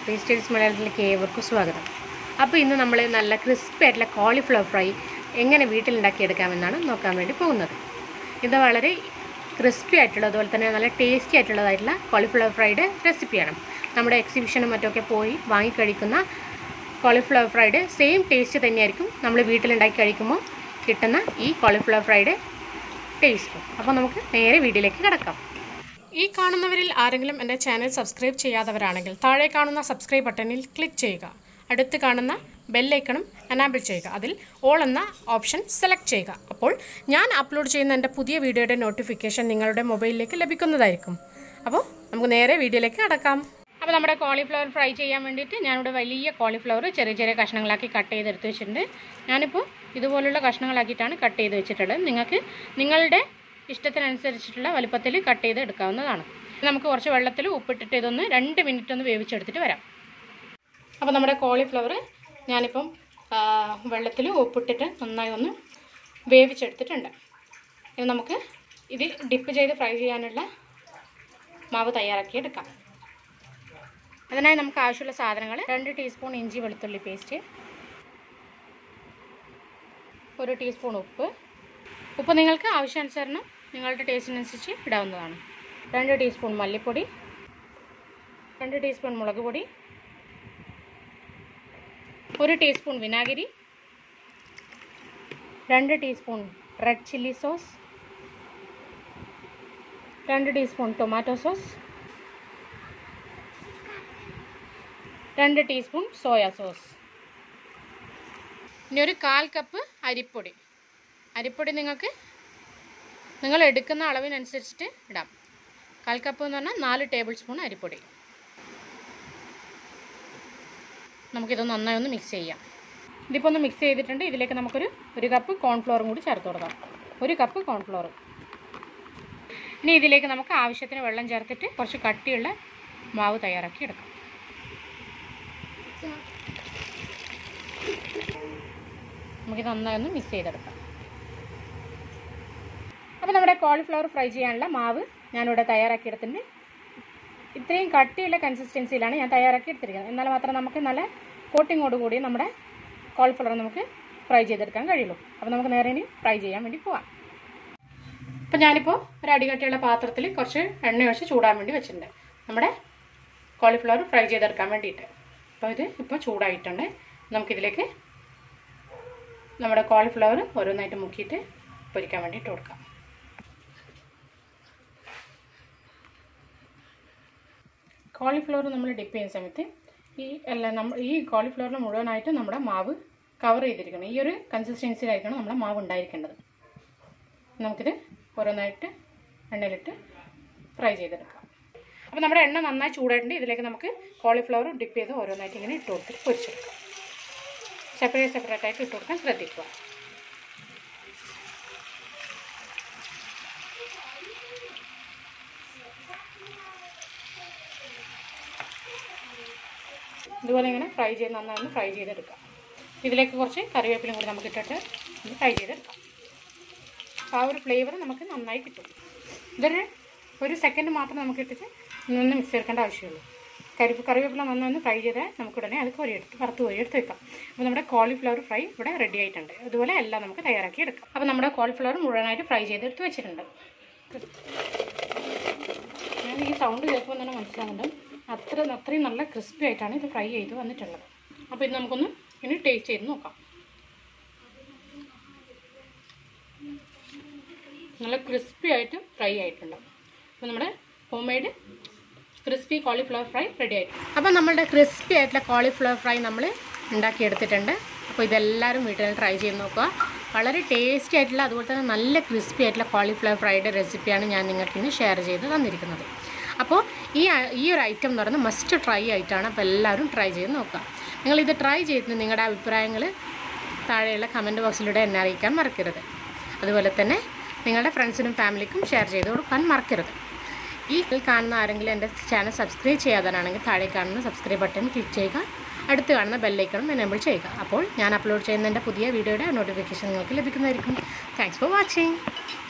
tasters മലയാളത്തിലേക്ക് ഏവർക്കും സ്വാഗതം അപ്പോൾ ഇന്ന് നമ്മൾ നല്ല ക്രിസ്പി ആയിട്ടുള്ള കോളിഫ്ലവർ ഫ്രൈ എങ്ങനെ വീട്ടിലുണ്ടാക്കിയെടുക്കാമെന്നാണ് നോക്കാൻ വേണ്ടി പോകുന്നത് ഇത് വളരെ ക്രിസ്പി ആയിട്ടുള്ള അതുപോലെ തന്നെ നല്ല ടേസ്റ്റി ആയിട്ടുള്ളതായിട്ടുള്ള കോളിഫ്ലവർ ഫ്രൈഡ് റെസിപ്പിയാണ് നമ്മുടെ എക്സിബിഷനും മറ്റൊക്കെ പോയി വാങ്ങിക്കഴിക്കുന്ന കോളിഫ്ലവർ ഫ്രൈഡ് സെയിം ടേസ്റ്റ് തന്നെയായിരിക്കും നമ്മൾ വീട്ടിലുണ്ടാക്കി കഴിക്കുമ്പോൾ കിട്ടുന്ന ഈ കോളിഫ്ലവർ ഫ്രൈഡ് ടേസ്റ്റും അപ്പോൾ നമുക്ക് നേരെ വീഡിയോയിലേക്ക് കിടക്കാം ഈ കാണുന്നവരിൽ ആരെങ്കിലും എൻ്റെ ചാനൽ സബ്സ്ക്രൈബ് ചെയ്യാത്തവരാണെങ്കിൽ താഴെ കാണുന്ന സബ്സ്ക്രൈബ് ബട്ടണിൽ ക്ലിക്ക് ചെയ്യുക അടുത്ത് കാണുന്ന ബെല്ലൈക്കണും എനാബിൾ ചെയ്യുക അതിൽ ഓൾ എന്ന ഓപ്ഷൻ സെലക്ട് ചെയ്യുക അപ്പോൾ ഞാൻ അപ്ലോഡ് ചെയ്യുന്ന എൻ്റെ പുതിയ വീഡിയോയുടെ നോട്ടിഫിക്കേഷൻ നിങ്ങളുടെ മൊബൈലിലേക്ക് ലഭിക്കുന്നതായിരിക്കും അപ്പോൾ നമുക്ക് നേരെ വീഡിയോയിലേക്ക് കടക്കാം അപ്പോൾ നമ്മുടെ കോളിഫ്ലവർ ഫ്രൈ ചെയ്യാൻ വേണ്ടിയിട്ട് ഞാനിവിടെ വലിയ കോളിഫ്ലവർ ചെറിയ ചെറിയ കഷ്ണങ്ങളാക്കി കട്ട് ചെയ്തെടുത്ത് വെച്ചിട്ടുണ്ട് ഞാനിപ്പോൾ ഇതുപോലുള്ള കഷ്ണങ്ങളാക്കിയിട്ടാണ് കട്ട് ചെയ്ത് വെച്ചിട്ടുള്ളത് നിങ്ങൾക്ക് നിങ്ങളുടെ ഇഷ്ടത്തിനനുസരിച്ചിട്ടുള്ള വലുപ്പത്തിൽ കട്ട് ചെയ്ത് എടുക്കാവുന്നതാണ് നമുക്ക് കുറച്ച് വെള്ളത്തിൽ ഉപ്പിട്ടിട്ട് ഇതൊന്ന് രണ്ട് മിനിറ്റ് ഒന്ന് വേവിച്ചെടുത്തിട്ട് വരാം അപ്പോൾ നമ്മുടെ കോളിഫ്ലവർ ഞാനിപ്പം വെള്ളത്തിൽ ഉപ്പിട്ടിട്ട് നന്നായി ഒന്ന് വേവിച്ചെടുത്തിട്ടുണ്ട് ഇത് നമുക്ക് ഇത് ഡിപ്പ് ചെയ്ത് ഫ്രൈ ചെയ്യാനുള്ള മാവ് തയ്യാറാക്കി എടുക്കാം അതിനായി നമുക്ക് ആവശ്യമുള്ള സാധനങ്ങൾ രണ്ട് ടീസ്പൂൺ ഇഞ്ചി വെളുത്തുള്ളി പേസ്റ്റ് ഒരു ടീസ്പൂൺ ഉപ്പ് ഉപ്പ് നിങ്ങൾക്ക് ആവശ്യാനുസരണം നിങ്ങളുടെ ടേസ്റ്റിനനുസരിച്ച് ഇടാവുന്നതാണ് രണ്ട് ടീസ്പൂൺ മല്ലിപ്പൊടി രണ്ട് ടീസ്പൂൺ മുളക് പൊടി ഒരു ടീസ്പൂൺ വിനാഗിരി രണ്ട് ടീസ്പൂൺ റെഡ് ചില്ലി സോസ് രണ്ട് ടീസ്പൂൺ ടൊമാറ്റോ സോസ് രണ്ട് ടീസ്പൂൺ സോയ സോസ് ഇനി ഒരു കാൽ കപ്പ് അരിപ്പൊടി അരിപ്പൊടി നിങ്ങൾക്ക് നിങ്ങൾ എടുക്കുന്ന അളവിനനുസരിച്ചിട്ട് ഇടാം കാൽ കപ്പ് എന്ന് പറഞ്ഞാൽ നാല് ടേബിൾ സ്പൂൺ അരിപ്പൊടി നമുക്കിത് നന്നായി ഒന്ന് മിക്സ് ചെയ്യാം ഇതിപ്പോൾ ഒന്ന് മിക്സ് ചെയ്തിട്ടുണ്ട് ഇതിലേക്ക് നമുക്കൊരു ഒരു കപ്പ് കോൺഫ്ലോറും കൂടി ചേർത്ത് കൊടുക്കാം ഒരു കപ്പ് കോൺഫ്ലോർ ഇനി ഇതിലേക്ക് നമുക്ക് ആവശ്യത്തിന് വെള്ളം ചേർത്തിട്ട് കുറച്ച് കട്ടിയുള്ള മാവ് തയ്യാറാക്കി എടുക്കാം നമുക്കിത് നന്നായി ഒന്ന് മിക്സ് ചെയ്തെടുക്കാം അപ്പോൾ നമ്മുടെ കോളിഫ്ലവർ ഫ്രൈ ചെയ്യാനുള്ള മാവ് ഞാനിവിടെ തയ്യാറാക്കി എടുത്തിട്ടുണ്ട് ഇത്രയും കട്ടിയുള്ള കൺസിസ്റ്റൻസിയിലാണ് ഞാൻ തയ്യാറാക്കി എടുത്തിരിക്കുന്നത് എന്നാൽ മാത്രം നമുക്ക് നല്ല കോട്ടിങ്ങോട് കൂടി നമ്മുടെ കോളിഫ്ലവർ നമുക്ക് ഫ്രൈ ചെയ്തെടുക്കാൻ കഴിയുള്ളൂ അപ്പോൾ നമുക്ക് നേരെ ഇനി ഫ്രൈ ചെയ്യാൻ വേണ്ടി പോവാം അപ്പോൾ ഞാനിപ്പോൾ ഒരു അടികട്ടിയുള്ള പാത്രത്തിൽ കുറച്ച് എണ്ണ ഒഴിച്ച് ചൂടാൻ വേണ്ടി വെച്ചിട്ടുണ്ട് നമ്മുടെ കോളിഫ്ലവർ ഫ്രൈ ചെയ്തെടുക്കാൻ വേണ്ടിയിട്ട് അപ്പോൾ ഇത് ഇപ്പോൾ ചൂടായിട്ടുണ്ട് നമുക്കിതിലേക്ക് നമ്മുടെ കോളിഫ്ലവർ ഓരോന്നായിട്ട് മുക്കിയിട്ട് പൊരിക്കാൻ വേണ്ടിയിട്ട് കൊടുക്കാം കോളിഫ്ലവർ നമ്മൾ ഡിപ്പ് ചെയ്യുന്ന സമയത്ത് ഈ എല്ലാം നമ്മൾ ഈ കോളിഫ്ലവറിൽ മുഴുവനായിട്ട് നമ്മുടെ മാവ് കവർ ചെയ്തിരിക്കണം ഈ ഒരു കൺസിസ്റ്റൻസിയിലായിരിക്കണം നമ്മുടെ മാവ് ഉണ്ടായിരിക്കേണ്ടത് നമുക്കിത് ഓരോന്നായിട്ട് എണ്ണയിലിട്ട് ഫ്രൈ ചെയ്തെടുക്കാം അപ്പോൾ നമ്മുടെ എണ്ണ നന്നായി ചൂടായിട്ടുണ്ട് ഇതിലേക്ക് നമുക്ക് കോളിഫ്ലവർ ഡിപ്പ് ചെയ്ത് ഓരോന്നായിട്ട് ഇങ്ങനെ ഇട്ട് കൊടുത്തിട്ട് പൊരിച്ചെടുക്കാം സെപ്പറേറ്റ് സെപ്പറേറ്റ് ആയിട്ട് ഇട്ട് കൊടുക്കാൻ ശ്രദ്ധിക്കുക ഇതുപോലെ ഇങ്ങനെ ഫ്രൈ ചെയ്ത് നന്നായി ഒന്ന് ഫ്രൈ ചെയ്തെടുക്കാം ഇതിലേക്ക് കുറച്ച് കറിവേപ്പിലും കൂടി നമുക്ക് ഇട്ടിട്ട് ഒന്ന് ഫ്രൈ ചെയ്തെടുക്കാം അപ്പോൾ ആ ഒരു ഫ്ലേവർ നമുക്ക് നന്നായി കിട്ടും ഇതൊരു ഒരു സെക്കൻഡ് മാത്രം നമുക്ക് ഇട്ടിട്ട് ഒന്ന് മിക്സ് ചേർക്കേണ്ട ആവശ്യമുള്ളൂ കരി കറിവേപ്പില നന്നായി ഒന്ന് ഫ്രൈ ചെയ്താൽ നമുക്ക് ഉടനെ അത് കോരിയെടുത്ത് വറുത്ത് കോരിയെടുത്ത് വെക്കാം അപ്പോൾ നമ്മുടെ കോളിഫ്ലവർ ഫ്രൈ ഇവിടെ റെഡി ആയിട്ടുണ്ട് അതുപോലെ എല്ലാം നമുക്ക് തയ്യാറാക്കി എടുക്കാം അപ്പോൾ നമ്മുടെ കോളിഫ്ലവർ മുഴുവനായിട്ട് ഫ്രൈ ചെയ്തെടുത്ത് വെച്ചിട്ടുണ്ട് ഞാൻ ഈ സൗണ്ട് കേൾക്കുമ്പോൾ തന്നെ മനസ്സിലാവുന്നുണ്ട് അത്ര അത്രയും നല്ല ക്രിസ്പി ആയിട്ടാണ് ഇത് ഫ്രൈ ചെയ്ത് വന്നിട്ടുള്ളത് അപ്പോൾ ഇത് നമുക്കൊന്ന് ഇനി ടേസ്റ്റ് ചെയ്ത് നോക്കാം നല്ല ക്രിസ്പി ആയിട്ട് ഫ്രൈ ആയിട്ടുണ്ട് അപ്പോൾ നമ്മുടെ homemade crispy cauliflower fry ready ആയിട്ടുണ്ട് അപ്പോൾ നമ്മളുടെ ക്രിസ്പി ആയിട്ടുള്ള കോളിഫ്ലവർ ഫ്രൈ നമ്മൾ ഉണ്ടാക്കിയെടുത്തിട്ടുണ്ട് അപ്പോൾ ഇതെല്ലാവരും വീട്ടിൽ ട്രൈ ചെയ്ത് നോക്കുക വളരെ ടേസ്റ്റി ആയിട്ടുള്ള അതുപോലെ തന്നെ നല്ല ക്രിസ്പി ആയിട്ടുള്ള കോളിഫ്ലവർ ഫ്രൈയുടെ റെസിപ്പിയാണ് ഞാൻ നിങ്ങൾക്ക് ഇന്ന് ഷെയർ ചെയ്ത് തന്നിരിക്കുന്നത് അപ്പോൾ ഈ ഈ ഒരു ഐറ്റം എന്ന് പറയുന്നത് മസ്റ്റ് ട്രൈ ആയിട്ടാണ് അപ്പോൾ എല്ലാവരും ട്രൈ ചെയ്ത് നോക്കുക നിങ്ങളിത് ട്രൈ ചെയ്തിട്ട് നിങ്ങളുടെ അഭിപ്രായങ്ങൾ താഴെയുള്ള കമൻറ്റ് ബോക്സിലൂടെ എന്നെ അറിയിക്കാൻ മറക്കരുത് അതുപോലെ തന്നെ നിങ്ങളുടെ ഫ്രണ്ട്സിനും ഫാമിലിക്കും ഷെയർ ചെയ്ത് കൊടുക്കാൻ മറക്കരുത് ഈ കാണുന്ന ആരെങ്കിലും എൻ്റെ ചാനൽ സബ്സ്ക്രൈബ് ചെയ്യാതാണെങ്കിൽ താഴെ കാണുന്ന സബ്സ്ക്രൈബ് ബട്ടൺ ക്ലിക്ക് ചെയ്യുക അടുത്ത് കാണുന്ന ബെല്ലൈക്കണം എനേബിൾ ചെയ്യുക അപ്പോൾ ഞാൻ അപ്ലോഡ് ചെയ്യുന്ന എൻ്റെ പുതിയ വീഡിയോയുടെ നോട്ടിഫിക്കേഷൻ നിങ്ങൾക്ക് ലഭിക്കുന്നതായിരിക്കും താങ്ക്സ് ഫോർ വാച്ചിങ്